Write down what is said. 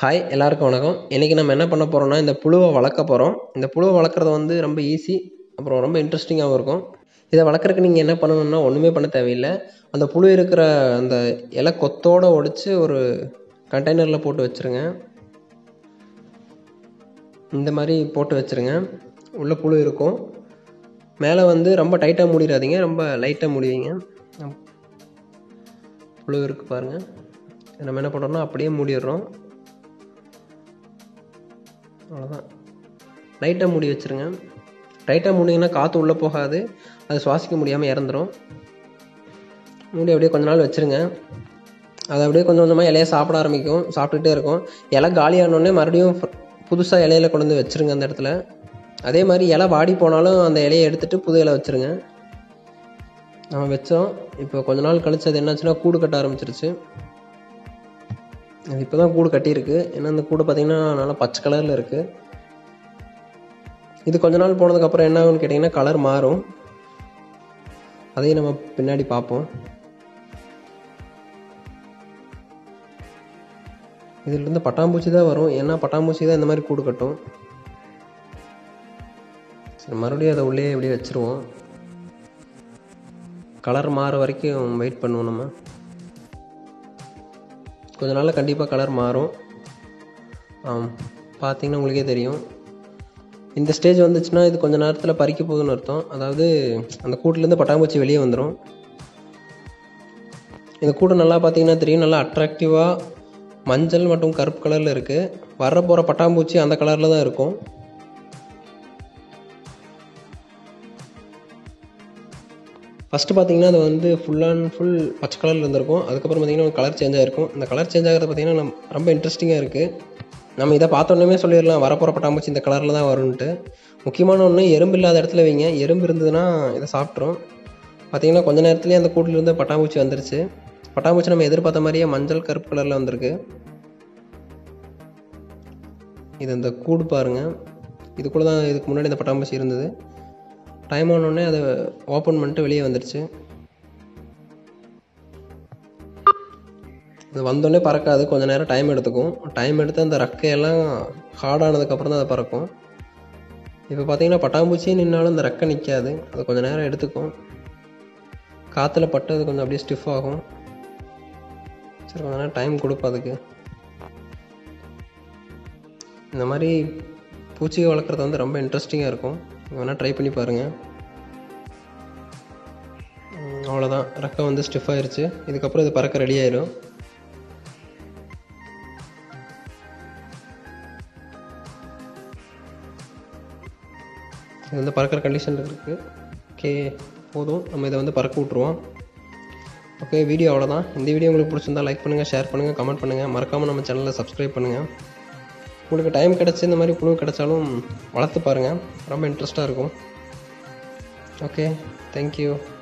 hi எல்லாருக்கும் வணக்கம் இன்றைக்கி நம்ம என்ன பண்ண போகிறோம்னா இந்த புழுவை வளர்க்க போகிறோம் இந்த புழுவை வளர்க்குறது வந்து ரொம்ப ஈஸி அப்புறம் ரொம்ப இன்ட்ரெஸ்டிங்காகவும் இருக்கும் இதை வளர்க்குறதுக்கு நீங்கள் என்ன பண்ணணும்னா ஒன்றுமே பண்ண தேவையில்லை அந்த புழு இருக்கிற அந்த இலை கொத்தோடு ஒடிச்சு ஒரு கண்டெய்னரில் போட்டு வச்சுருங்க இந்த மாதிரி போட்டு வச்சுருங்க உள்ள புழு இருக்கும் மேலே வந்து ரொம்ப டைட்டாக மூடிடாதீங்க ரொம்ப லைட்டாக மூடிவிங்க புழு இருக்குது பாருங்கள் நம்ம என்ன பண்ணுறோம்னா அப்படியே மூடிடுறோம் அவ்வளோதான் லைட்டாக மூடி வச்சுருங்க டைட்டாக மூடிங்கன்னா காற்று உள்ளே போகாது அது சுவாசிக்க முடியாமல் இறந்துடும் மூடி அப்படியே கொஞ்ச நாள் வச்சுருங்க அது அப்படியே கொஞ்சம் கொஞ்சமாக இலையை சாப்பிட ஆரம்பிக்கும் சாப்பிட்டுட்டே இருக்கும் இலை காலியானோடனே மறுபடியும் புதுசாக இலையில கொண்டு வந்து வச்சுருங்க அந்த இடத்துல அதே மாதிரி இலை வாடி போனாலும் அந்த இலையை எடுத்துகிட்டு புது இலை வச்சுருங்க நம்ம வச்சோம் இப்போ கொஞ்ச நாள் கழிச்சு அது என்னாச்சுன்னா கூடு கட்ட ஆரம்பிச்சிருச்சு அது இப்போ தான் கூடு கட்டியிருக்கு ஏன்னா அந்த கூடு பார்த்திங்கன்னா நல்லா பச்சை கலரில் இருக்குது இது கொஞ்ச நாள் போனதுக்கப்புறம் என்ன ஆகும்னு கேட்டிங்கன்னா கலர் மாறும் அதையும் நம்ம பின்னாடி பார்ப்போம் இதிலிருந்து பட்டாம்பூச்சி தான் வரும் ஏன்னா பட்டாம்பூச்சி தான் இந்த மாதிரி கூடு கட்டும் சரி மறுபடியும் அதை உள்ளே எப்படியே வச்சுருவோம் கலர் மாற வரைக்கும் வெயிட் பண்ணுவோம் நம்ம கொஞ்ச நாளில் கண்டிப்பாக கலர் மாறும் பார்த்தீங்கன்னா உங்களுக்கே தெரியும் இந்த ஸ்டேஜ் வந்துச்சுன்னா இது கொஞ்சம் நேரத்தில் பறிக்க போகுதுன்னு அர்த்தம் அதாவது அந்த கூட்டிலேருந்து பட்டாம்பூச்சி வெளியே வந்துடும் இந்த கூடு நல்லா பார்த்தீங்கன்னா தெரியும் நல்லா அட்ராக்டிவாக மஞ்சள் மற்றும் கருப்பு கலரில் இருக்குது வர போகிற பட்டாம்பூச்சி அந்த கலரில் தான் இருக்கும் ஃபஸ்ட்டு பார்த்தீங்கன்னா அது வந்து ஃபுல் அண்ட் ஃபுல் பச்சை கலரில் இருந்திருக்கும் அதுக்கப்புறம் பார்த்தீங்கன்னா கலர் சேஞ்ச் ஆகிருக்கும் இந்த கலர் சேஞ்ச் ஆகிறது பார்த்தீங்கன்னா நம்ம ரொம்ப இன்ட்ரெஸ்டிங்காக இருக்குது நம்ம இதை பார்த்தோன்னே சொல்லிடலாம் வரப்போகிற பட்டாம்பூச்சி இந்த கலரில் தான் வரும்ன்ட்டு முக்கியமான ஒன்று எறும்பு இல்லாத இடத்துல வைங்க எறும்பு இருந்ததுன்னா இதை சாப்பிட்ரும் பார்த்தீங்கன்னா கொஞ்ச நேரத்துலேயே அந்த கூட்டிலேருந்து பட்டாம்பூச்சி வந்துருச்சு பட்டாம்பூச்சி நம்ம எதிர்பார்த்த மாதிரியே மஞ்சள் கருப்பு கலரில் வந்திருக்கு இது இந்த கூடு பாருங்கள் இதுக்குள்ளே தான் இதுக்கு முன்னாடி இந்த பட்டாம்பூச்சி இருந்தது டைம் ஆனோடனே அதை ஓப்பன் பண்ணிட்டு வெளியே வந்துடுச்சு இது வந்தோடனே பறக்காது கொஞ்சம் நேரம் டைம் எடுத்துக்கும் டைம் எடுத்து அந்த ரெக்கையெல்லாம் ஹார்டானதுக்கப்புறம் தான் அது பறக்கும் இப்போ பார்த்தீங்கன்னா பட்டாம்பூச்சியே நின்னாலும் அந்த ரெக்கை நிற்காது அது கொஞ்சம் நேரம் எடுத்துக்கும் காற்றுல பட்டு அது கொஞ்சம் அப்படியே ஸ்டிஃப் ஆகும் சரி கொஞ்சம் நேரம் டைம் கொடுப்போம் அதுக்கு இந்த மாதிரி பூச்சியை வளர்க்குறது வந்து ரொம்ப இன்ட்ரெஸ்டிங்காக இருக்கும் வேணால் ட்ரை பண்ணி பாருங்கள் அவ்வளோதான் ரெக்கை வந்து ஸ்டிஃப் ஆயிடுச்சு இதுக்கப்புறம் இது பறக்க ரெடி ஆயிடும் இது வந்து பறக்கிற கண்டிஷனில் இருக்குது ஓகே போதும் நம்ம இதை வந்து பறக்க விட்ருவோம் ஓகே வீடியோ அவ்வளோதான் இந்த வீடியோ உங்களுக்கு பிடிச்சிருந்தா லைக் பண்ணுங்கள் ஷேர் பண்ணுங்கள் கமெண்ட் பண்ணுங்கள் மறக்காமல் நம்ம சேனலில் சப்ஸ்கிரைப் பண்ணுங்கள் உங்களுக்கு டைம் கிடச்சி இந்த மாதிரி புழு கிடச்சாலும் வளர்த்து பாருங்கள் ரொம்ப இன்ட்ரெஸ்ட்டாக இருக்கும் ஓகே தேங்க்யூ